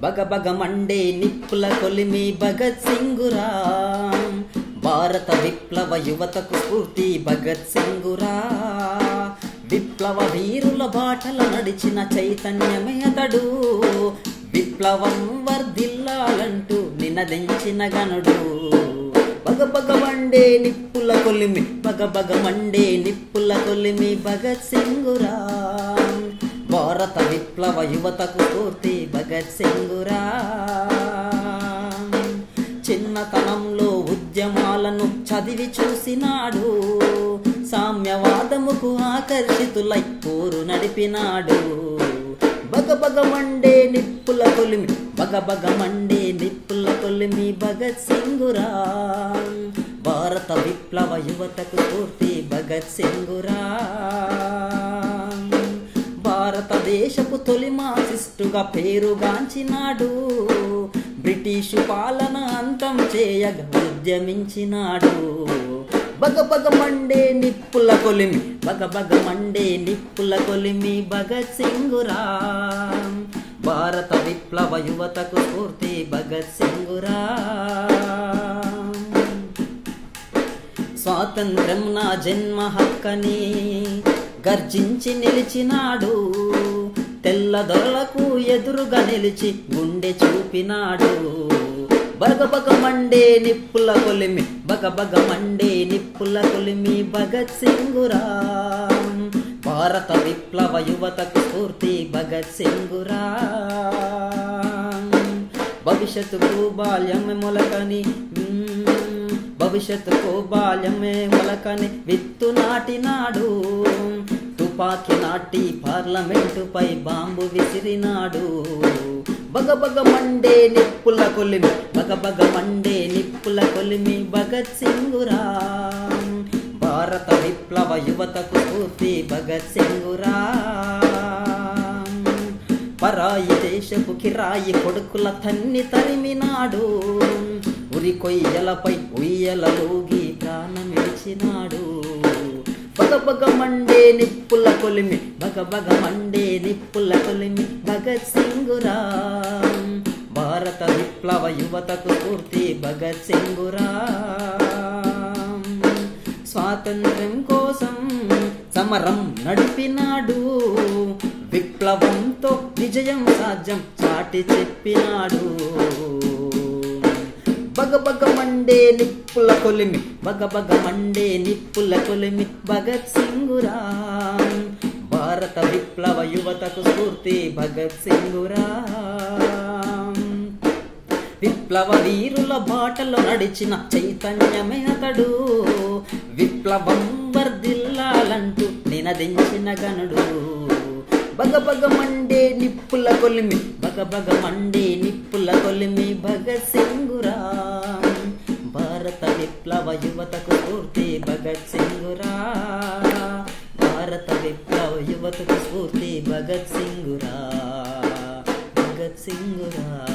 బగ బగ Monday నిప్పుల కొలిమి భగత్ సింగురా భారత విప్లవ యువతకు స్ఫూర్తి భగత్ సింగురా విప్లవ వీరుల బాటల నడిచిన చైతన్యమే అతడు విప్లవం వర్ధిల్లాలంటూ నినదించిన గనుడు బగ బగ మండే నిప్పుల కొలిమి బగ బగ మండే నిప్పుల కొలిమి భగత్ సింగురా భారత విప్లవ యువతకు స్ఫూర్తి భగత్ సింగురా చిన్నతనంలో ఉద్యమాలను చదివి చూసినాడు సామ్యవాదముకు ఆకర్షితులై పోరు నడిపినాడు బగ బగ మండే నిప్పుల కొలిమి బగ బగ మండే నిప్పుల కొలిమి భగత్ సింగురా భారత విప్లవ యువతకు స్ఫూర్తి భగత్ సింగురా భారతదేశపు తొలి మాసిస్టుగా పేరుగాంచినాడు బ్రిటిషు పాలన అంతం చేయగా ఉద్యమించినాడు బగ బగ మండే నిప్పుల కొలిమి బగ బగ మండే నిప్పుల కొలిమి భగత్ సింగురా భారత విప్లవ యువతకు స్ఫూర్తి భగత్ సింగురా స్వాతంత్రం నా జన్మ హక్కని గర్జించి నిలిచినాడు తెల్ల దొరలకు ఎదురుగా నిలిచి గుండె చూపినాడు బగ బగ మండే నిప్పుల కొలిమి బగ బగ మండే నిప్పుల కొలిమి భగత్ సింగురా భారత విప్లవ యువతకు స్ఫూర్తి భగత్ సింగురా భవిష్యత్తుకు బాల్యమే మొలకని మ్మ్, భవిష్యత్తుకు బాల్యమే మొలకని విత్తు నాటినాడు తుపాకీ నాటి పార్లమెంటుపై బాంబు విసిరినాడు బగ బగ మండే నిప్పుల కొలిమి బగ బగ మండే నిప్పుల కొలిమి భగత్ సింగురా భారత విప్లవ యువతకు స్ఫూర్తి భగత్ సింగురా పరాయి దేశపు కిరాయి కొడుకుల తన్ని తరిమినాడు ఉరి కొయ్యలపై ఉయ్యలలోగి ప్రాణమిడిచినాడు బగ బగ మండే నిప్పుల కొలిమి బగ బగ మండే నిప్పుల కొలిమి భగత్ సింగురా భారత విప్లవ యువతకు స్ఫూర్తి భగత్ సింగురా స్వాతంత్ర్యం కోసం సమరం నడిపినాడు విప్లవంతో విజయం సాధ్యం చాటి చెప్పినాడు బగ బగ మండే నిప్పుల కొలిమి బగ బగ మండే నిప్పుల కొలిమి భగత్ సింగురా భారత విప్లవ యువతకు స్ఫూర్తి భగత్ సింగురా విప్లవ వీరుల బాటలో నడిచిన చైతన్యమే అతడు విప్లవం వర్ధిల్లాలంటూ నినదించిన గనుడు బగ బగ మండే నిప్పుల కొలిమి బగ బగ మండే నిప్పుల కొలిమి భగత్ సింగురా భారత విప్లవ యువతకు స్ఫూర్తి భగత్ సింగురా భారత విప్లవ యువతకు స్ఫూర్తి భగత్ సింగురా భగత్ సింగురా